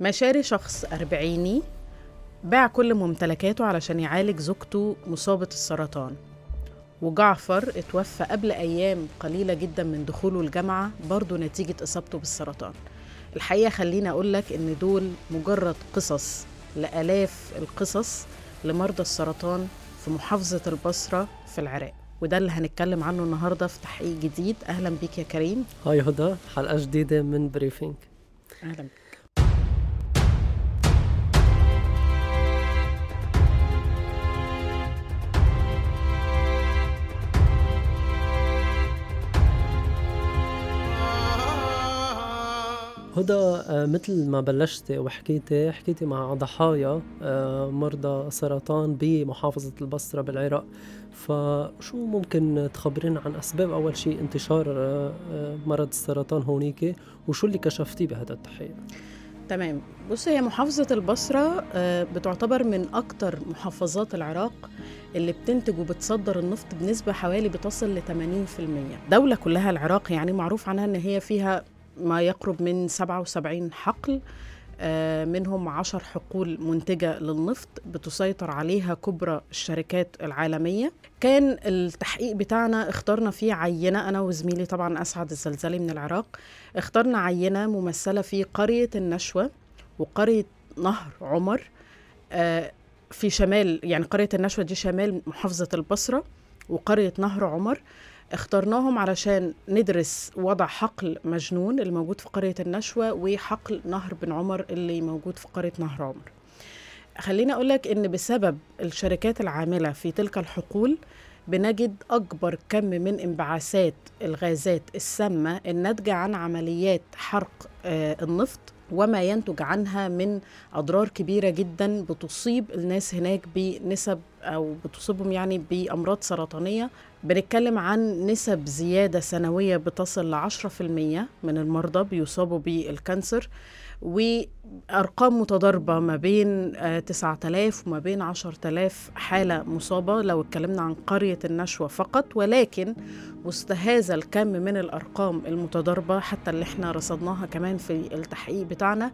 مشاري شخص أربعيني باع كل ممتلكاته علشان يعالج زوجته مصابة السرطان وجعفر اتوفى قبل أيام قليلة جدا من دخوله الجامعة برضه نتيجة إصابته بالسرطان الحقيقة خليني أقول لك إن دول مجرد قصص لآلاف القصص لمرضى السرطان في محافظة البصرة في العراق وده اللي هنتكلم عنه النهارده في تحقيق جديد اهلا بيك يا كريم هاي هدى حلقه جديده من بريفينج اهلا بيك هدى آه، مثل ما بلشتي وحكيتي حكيتي مع ضحايا آه، مرضى سرطان بمحافظة البصرة بالعراق فشو ممكن تخبرين عن أسباب أول شيء انتشار آه، مرض السرطان هونيك وشو اللي كشفتيه بهذا التحقيق؟ تمام بص هي محافظة البصرة بتعتبر من أكتر محافظات العراق اللي بتنتج وبتصدر النفط بنسبة حوالي بتصل ل 80% دولة كلها العراق يعني معروف عنها إن هي فيها ما يقرب من 77 حقل آه، منهم عشر حقول منتجة للنفط بتسيطر عليها كبرى الشركات العالمية كان التحقيق بتاعنا اخترنا فيه عينة أنا وزميلي طبعا أسعد الزلزالي من العراق اخترنا عينة ممثلة في قرية النشوة وقرية نهر عمر آه، في شمال يعني قرية النشوة دي شمال محافظة البصرة وقرية نهر عمر اخترناهم علشان ندرس وضع حقل مجنون اللي موجود في قرية النشوة وحقل نهر بن عمر اللي موجود في قرية نهر عمر خليني أقولك إن بسبب الشركات العاملة في تلك الحقول بنجد أكبر كم من انبعاثات الغازات السامة الناتجة عن عمليات حرق آه النفط وما ينتج عنها من أضرار كبيرة جدا بتصيب الناس هناك بنسب أو بتصيبهم يعني بأمراض سرطانية بنتكلم عن نسب زيادة سنوية بتصل لعشرة في المية من المرضى بيصابوا بالكانسر وأرقام متضاربة ما بين آه، تسعة آلاف وما بين عشر آلاف حالة مصابة لو اتكلمنا عن قرية النشوة فقط ولكن وسط هذا الكم من الأرقام المتضاربة حتى اللي احنا رصدناها كمان في التحقيق بتاعنا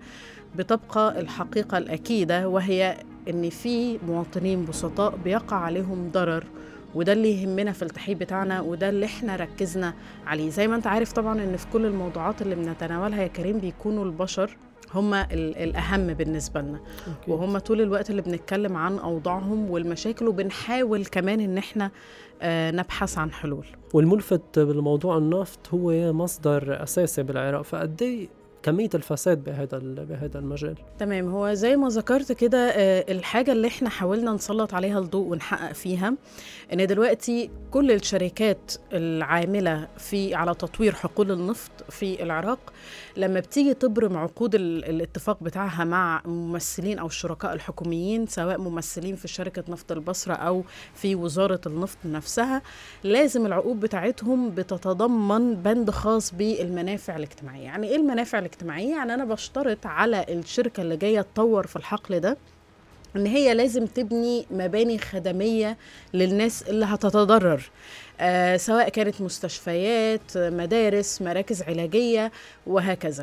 بتبقى الحقيقة الأكيدة وهي إن في مواطنين بسطاء بيقع عليهم ضرر وده اللي يهمنا في التحقيق بتاعنا وده اللي احنا ركزنا عليه زي ما انت عارف طبعا ان في كل الموضوعات اللي بنتناولها يا كريم بيكونوا البشر هم الأهم بالنسبة لنا أوكي. وهم طول الوقت اللي بنتكلم عن أوضاعهم والمشاكل وبنحاول كمان إن إحنا آه نبحث عن حلول والملفت بالموضوع النفط هو مصدر أساسي بالعراق فقد كميه الفساد بهذا بهذا المجال تمام هو زي ما ذكرت كده آه، الحاجه اللي احنا حاولنا نسلط عليها الضوء ونحقق فيها ان دلوقتي كل الشركات العامله في على تطوير حقول النفط في العراق لما بتيجي تبرم عقود الاتفاق بتاعها مع ممثلين او الشركاء الحكوميين سواء ممثلين في شركه نفط البصره او في وزاره النفط نفسها لازم العقود بتاعتهم بتتضمن بند خاص بالمنافع الاجتماعيه يعني ايه المنافع الاجتماعيه يعني انا بشترط على الشركه اللي جايه تطور في الحقل ده ان هي لازم تبني مباني خدميه للناس اللي هتتضرر آه سواء كانت مستشفيات مدارس مراكز علاجيه وهكذا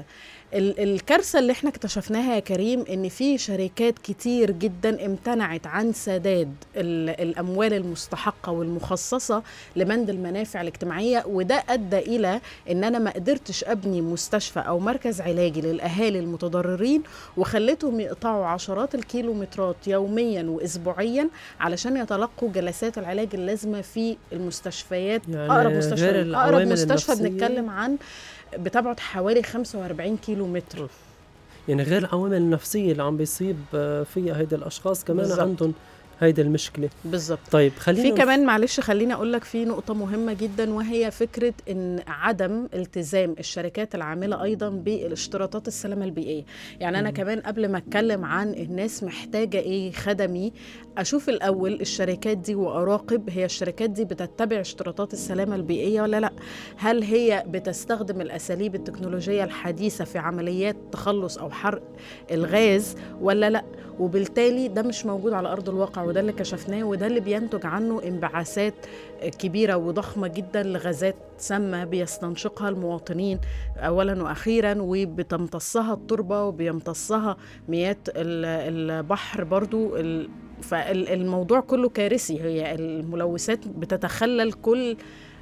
الكارثه اللي احنا اكتشفناها يا كريم ان في شركات كتير جدا امتنعت عن سداد الاموال المستحقه والمخصصه لمند المنافع الاجتماعيه وده ادى الى ان انا ما قدرتش ابني مستشفى او مركز علاجي للاهالي المتضررين وخليتهم يقطعوا عشرات الكيلومترات يوميا واسبوعيا علشان يتلقوا جلسات العلاج اللازمه في المستشفيات يعني اقرب مستشفى اقرب مستشفى بنتكلم عن بتبعد حوالي 45 كيلو متر يعني غير العوامل النفسيه اللي عم بيصيب فيها هيدي الاشخاص كمان بالزبط. عندهم هيدي المشكله بالظبط طيب خلينا في كمان معلش خليني اقول لك في نقطه مهمه جدا وهي فكره ان عدم التزام الشركات العامله ايضا بالاشتراطات السلامه البيئيه يعني انا م. كمان قبل ما اتكلم عن الناس محتاجه ايه خدمي اشوف الاول الشركات دي واراقب هي الشركات دي بتتبع اشتراطات السلامه البيئيه ولا لا هل هي بتستخدم الاساليب التكنولوجيه الحديثه في عمليات تخلص او حرق الغاز ولا لا وبالتالي ده مش موجود على ارض الواقع وده اللي كشفناه وده اللي بينتج عنه انبعاثات كبيرة وضخمة جدا لغازات سامة بيستنشقها المواطنين أولا وأخيرا وبتمتصها التربة وبيمتصها مياه البحر برضو فالموضوع كله كارثي هي الملوثات بتتخلل كل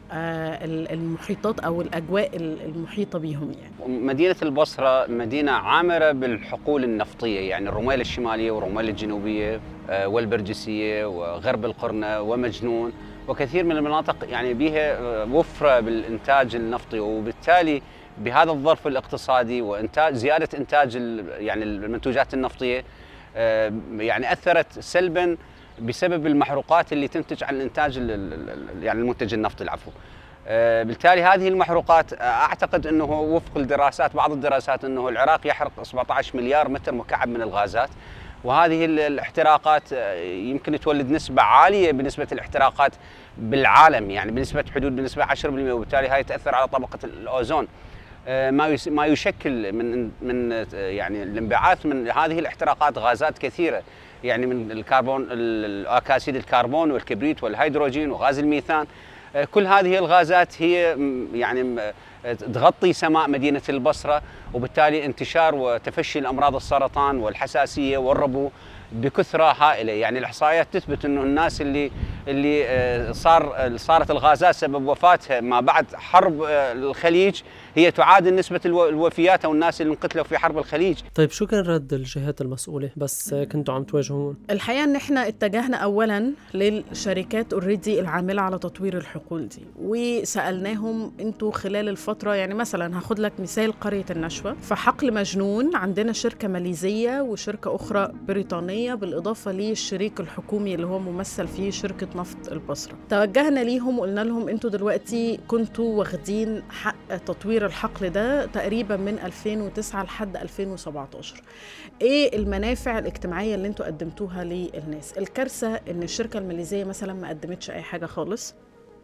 المحيطات او الاجواء المحيطه بهم يعني. مدينه البصره مدينه عامره بالحقول النفطيه يعني الرميله الشماليه والرميله الجنوبيه والبرجسيه وغرب القرنه ومجنون وكثير من المناطق يعني بها وفره بالانتاج النفطي وبالتالي بهذا الظرف الاقتصادي وانتاج زياده انتاج يعني المنتوجات النفطيه يعني اثرت سلبا بسبب المحروقات اللي تنتج عن الانتاج يعني المنتج النفطي العفو بالتالي هذه المحروقات اعتقد انه وفق الدراسات بعض الدراسات انه العراق يحرق 17 مليار متر مكعب من الغازات وهذه الاحتراقات يمكن تولد نسبة عالية بنسبة الاحتراقات بالعالم يعني بنسبة حدود بنسبة 10% وبالتالي هاي تأثر على طبقة الأوزون ما ما يشكل من من يعني الانبعاث من هذه الاحتراقات غازات كثيره يعني من الكربون اكاسيد الكربون والكبريت والهيدروجين وغاز الميثان كل هذه الغازات هي يعني تغطي سماء مدينه البصره وبالتالي انتشار وتفشي الامراض السرطان والحساسيه والربو بكثره هائله يعني الاحصائيات تثبت انه الناس اللي اللي صار صارت الغازات سبب وفاتها ما بعد حرب الخليج هي تعادل نسبة الوفيات أو الناس اللي انقتلوا في حرب الخليج طيب شو كان رد الجهات المسؤولة بس كنتوا عم تواجهون؟ الحقيقة إن إحنا اتجهنا أولا للشركات اوريدي العاملة على تطوير الحقول دي وسألناهم أنتوا خلال الفترة يعني مثلا هاخد لك مثال قرية النشوة في حقل مجنون عندنا شركة ماليزية وشركة أخرى بريطانية بالإضافة للشريك الحكومي اللي هو ممثل فيه شركة نفط البصرة توجهنا ليهم وقلنا لهم أنتوا دلوقتي كنتوا واخدين حق تطوير الحقل ده تقريبا من 2009 لحد 2017 ايه المنافع الاجتماعيه اللي انتوا قدمتوها للناس الكارثه ان الشركه الماليزيه مثلا ما قدمتش اي حاجه خالص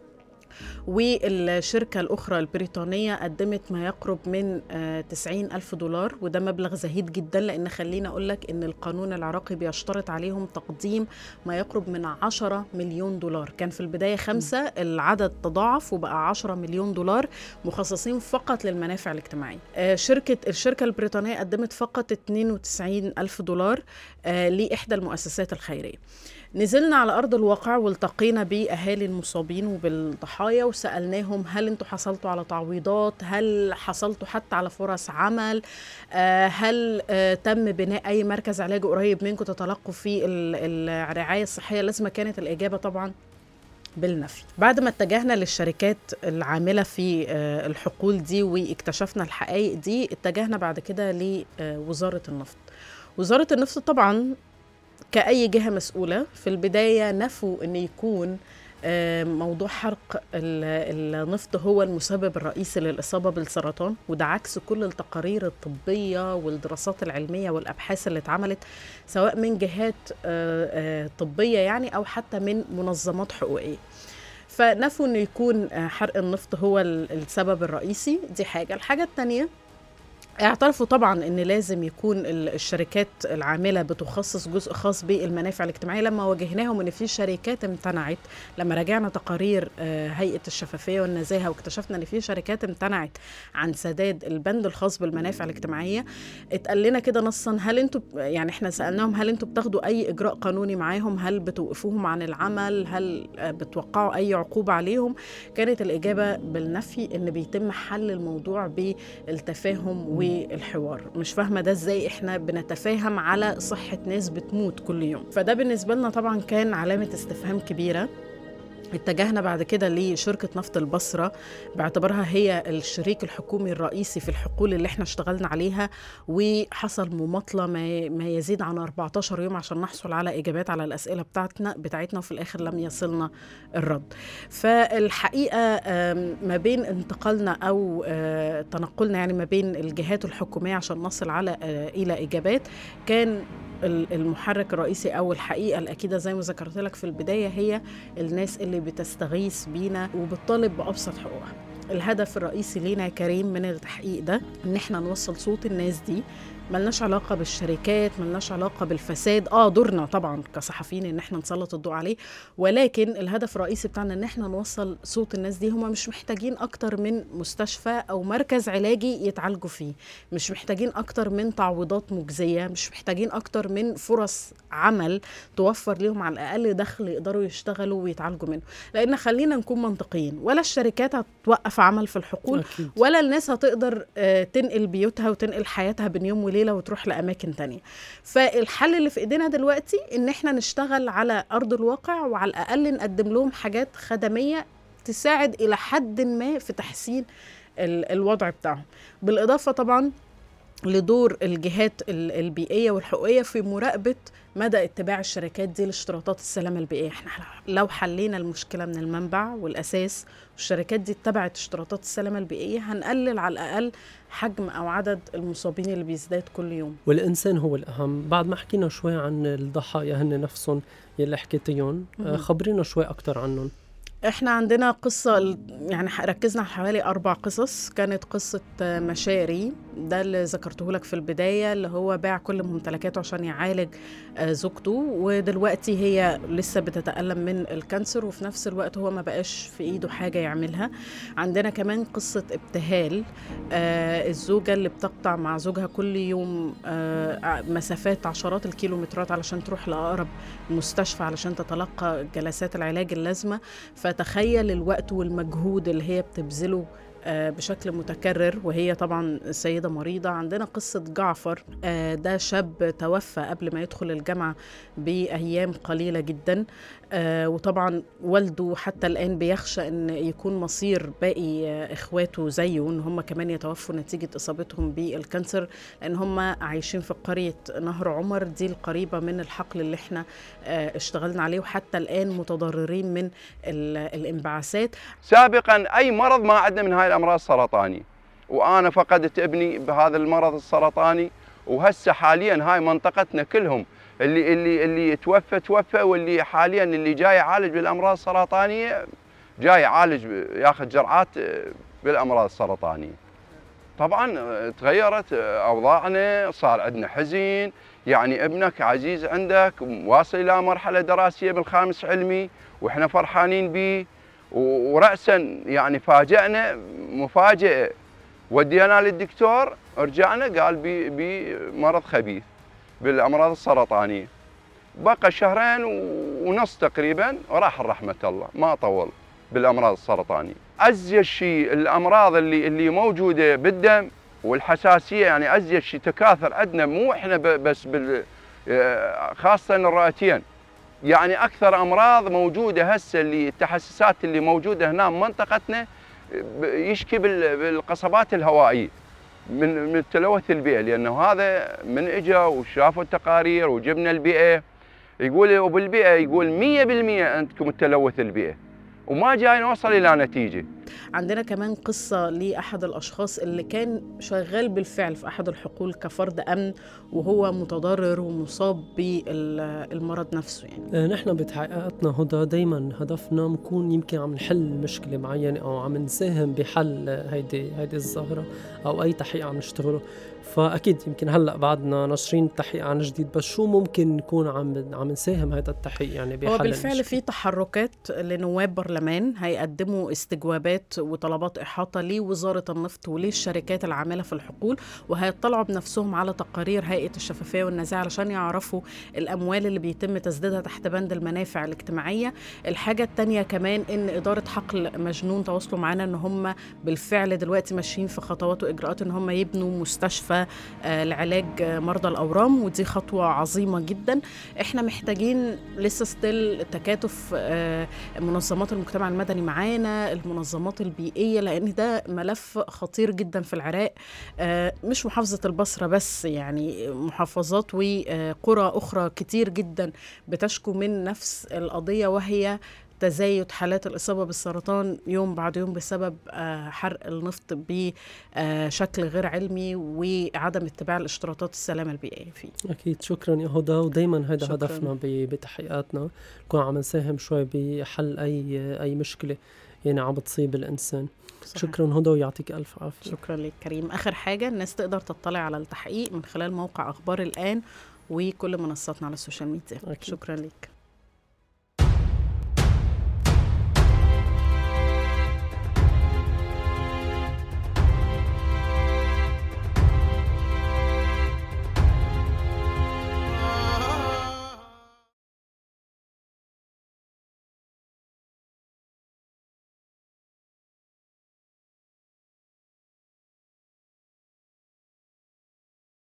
والشركة الأخرى البريطانية قدمت ما يقرب من 90 ألف دولار وده مبلغ زهيد جدا لأن خلينا أقول لك إن القانون العراقي بيشترط عليهم تقديم ما يقرب من 10 مليون دولار كان في البداية خمسة العدد تضاعف وبقى 10 مليون دولار مخصصين فقط للمنافع الاجتماعية شركة الشركة البريطانية قدمت فقط 92 ألف دولار لإحدى المؤسسات الخيرية نزلنا على ارض الواقع والتقينا باهالي المصابين وبالضحايا وسالناهم هل انتوا حصلتوا على تعويضات هل حصلتوا حتى على فرص عمل هل تم بناء اي مركز علاج قريب منكم تتلقوا فيه الرعايه الصحيه لازم كانت الاجابه طبعا بالنفي بعد ما اتجهنا للشركات العاملة في الحقول دي واكتشفنا الحقائق دي اتجهنا بعد كده لوزارة النفط وزارة النفط طبعا كأي جهة مسؤولة في البداية نفوا أن يكون موضوع حرق النفط هو المسبب الرئيسي للإصابة بالسرطان وده عكس كل التقارير الطبية والدراسات العلمية والأبحاث اللي اتعملت سواء من جهات طبية يعني أو حتى من منظمات حقوقية فنفوا أنه يكون حرق النفط هو السبب الرئيسي دي حاجة الحاجة الثانية اعترفوا طبعا ان لازم يكون الشركات العامله بتخصص جزء خاص بالمنافع الاجتماعيه لما واجهناهم ان في شركات امتنعت لما راجعنا تقارير هيئه الشفافيه والنزاهه واكتشفنا ان في شركات امتنعت عن سداد البند الخاص بالمنافع الاجتماعيه اتقال لنا كده نصا هل انتوا يعني احنا سالناهم هل انتوا بتاخدوا اي اجراء قانوني معاهم هل بتوقفوهم عن العمل هل بتوقعوا اي عقوبه عليهم كانت الاجابه بالنفي ان بيتم حل الموضوع بالتفاهم و الحوار مش فاهمة ده ازاي احنا بنتفاهم على صحة ناس بتموت كل يوم فده بالنسبة لنا طبعا كان علامة استفهام كبيرة اتجهنا بعد كده لشركة نفط البصرة باعتبارها هي الشريك الحكومي الرئيسي في الحقول اللي احنا اشتغلنا عليها وحصل مماطلة ما يزيد عن 14 يوم عشان نحصل على إجابات على الأسئلة بتاعتنا بتاعتنا وفي الآخر لم يصلنا الرد فالحقيقة ما بين انتقالنا أو تنقلنا يعني ما بين الجهات الحكومية عشان نصل على إلى إجابات كان المحرك الرئيسي او الحقيقه الاكيده زي ما ذكرت لك في البدايه هي الناس اللي بتستغيث بينا وبتطالب بابسط حقوقها الهدف الرئيسي لينا يا كريم من التحقيق ده ان احنا نوصل صوت الناس دي ملناش علاقة بالشركات ملناش علاقة بالفساد اه دورنا طبعا كصحفيين ان احنا نسلط الضوء عليه ولكن الهدف الرئيسي بتاعنا ان احنا نوصل صوت الناس دي هم مش محتاجين اكتر من مستشفى او مركز علاجي يتعالجوا فيه مش محتاجين اكتر من تعويضات مجزية مش محتاجين اكتر من فرص عمل توفر لهم على الاقل دخل يقدروا يشتغلوا ويتعالجوا منه لان خلينا نكون منطقيين ولا الشركات هتوقف عمل في الحقول اكيد ولا الناس هتقدر آه، تنقل بيوتها وتنقل حياتها بين يوم وليله وتروح لاماكن تانية فالحل اللي في ايدينا دلوقتي ان احنا نشتغل على ارض الواقع وعلى الاقل نقدم لهم حاجات خدميه تساعد الى حد ما في تحسين ال- الوضع بتاعهم بالاضافه طبعا لدور الجهات ال- البيئيه والحقوقيه في مراقبه مدى اتباع الشركات دي لاشتراطات السلامه البيئيه احنا لو حلينا المشكله من المنبع والاساس والشركات دي اتبعت اشتراطات السلامه البيئيه هنقلل على الاقل حجم او عدد المصابين اللي بيزداد كل يوم والإنسان هو الأهم بعد ما حكينا شوي عن الضحايا هن نفسهم يلي حكيتيهم آه، مهم. خبرينا شوي أكتر عنهم احنا عندنا قصة ال- يعني ح- ركزنا على حوالي أربع قصص كانت قصة آه، مشاري ده اللي ذكرته لك في البداية اللي هو باع كل ممتلكاته عشان يعالج آه، زوجته ودلوقتي هي لسه بتتألم من الكانسر وفي نفس الوقت هو ما بقاش في إيده حاجة يعملها عندنا كمان قصة ابتهال آه، الزوجة اللي بتقطع مع زوجها كل يوم آه، ع- مسافات عشرات الكيلومترات علشان تروح لأقرب مستشفى علشان تتلقى جلسات العلاج اللازمة فتخيل الوقت والمجهود اللي هي بتبذله آه، بشكل متكرر وهي طبعا سيدة مريضة عندنا قصة جعفر آه، ده شاب توفى قبل ما يدخل الجامعة بأيام قليلة جدا آه، وطبعا والده حتى الآن بيخشى أن يكون مصير باقي آه، إخواته زيه أن هم كمان يتوفوا نتيجة إصابتهم بالكانسر لأن هم عايشين في قرية نهر عمر دي القريبة من الحقل اللي احنا آه، اشتغلنا عليه وحتى الآن متضررين من ال- الانبعاثات سابقا اي مرض ما عندنا من هاي الامراض السرطانيه وانا فقدت ابني بهذا المرض السرطاني وهسه حاليا هاي منطقتنا كلهم اللي اللي اللي توفى توفى واللي حاليا اللي جاي يعالج بالامراض السرطانيه جاي يعالج ياخذ جرعات بالامراض السرطانيه. طبعا تغيرت اوضاعنا صار عندنا حزن يعني ابنك عزيز عندك واصل الى مرحله دراسيه بالخامس علمي واحنا فرحانين به و- وراسا يعني فاجأنا مفاجاه ودينا للدكتور رجعنا قال بي بمرض خبيث بالامراض السرطانيه بقى شهرين و- ونص تقريبا وراح رحمه الله ما طول بالامراض السرطانيه ازيد شيء الامراض اللي اللي موجوده بالدم والحساسيه يعني ازيد شيء تكاثر عندنا مو احنا ب- بس بال آه، خاصه الرئتين يعني اكثر امراض موجوده هسه اللي التحسسات اللي موجوده هنا بمنطقتنا ب- يشكي بال- بالقصبات الهوائيه من من التلوث البيئي لانه هذا من اجى وشافوا التقارير وجبنا البيئه يقول وبالبيئه يقول 100% عندكم التلوث البيئي وما جاي نوصل الى نتيجه عندنا كمان قصة لأحد الأشخاص اللي كان شغال بالفعل في أحد الحقول كفرد أمن وهو متضرر ومصاب بالمرض نفسه يعني آه، نحن بتحقيقاتنا هدى دايما هدفنا نكون يمكن عم نحل مشكلة معينة أو عم نساهم بحل آه، هيدي هيدي الظاهرة أو أي تحقيق عم نشتغله فأكيد يمكن هلا بعدنا ناشرين التحقيق عن جديد بس شو ممكن نكون عم عم نساهم هذا التحقيق يعني بحل هو بالفعل المشكلة؟ في تحركات لنواب برلمان هيقدموا استجوابات وطلبات إحاطة لوزارة النفط وللشركات العاملة في الحقول وهيطلعوا بنفسهم على تقارير هيئة الشفافية والنزاهة علشان يعرفوا الأموال اللي بيتم تسديدها تحت بند المنافع الاجتماعية الحاجة التانية كمان إن إدارة حقل مجنون تواصلوا معانا إن هم بالفعل دلوقتي ماشيين في خطوات وإجراءات إن هم يبنوا مستشفى آه، لعلاج آه، مرضى الأورام ودي خطوة عظيمة جدا احنا محتاجين لسه ستيل تكاتف آه، منظمات المجتمع المدني معانا المنظمات البيئية لأن ده ملف خطير جدا في العراق آه، مش محافظة البصرة بس يعني محافظات وقرى أخرى كتير جدا بتشكو من نفس القضية وهي تزايد حالات الإصابة بالسرطان يوم بعد يوم بسبب آه، حرق النفط بشكل غير علمي وعدم اتباع الاشتراطات السلامة البيئية فيه أكيد شكرا يا هدى ودايما هذا شكراً. هدفنا ب- بتحقيقاتنا نكون عم نساهم شوي بحل أي أي مشكلة يعني عم بتصيب الإنسان صحيح. شكرا هدى ويعطيك الف عافيه شكرا لك كريم اخر حاجه الناس تقدر تطلع على التحقيق من خلال موقع اخبار الان وكل منصاتنا على السوشيال ميديا أكيد. شكرا لك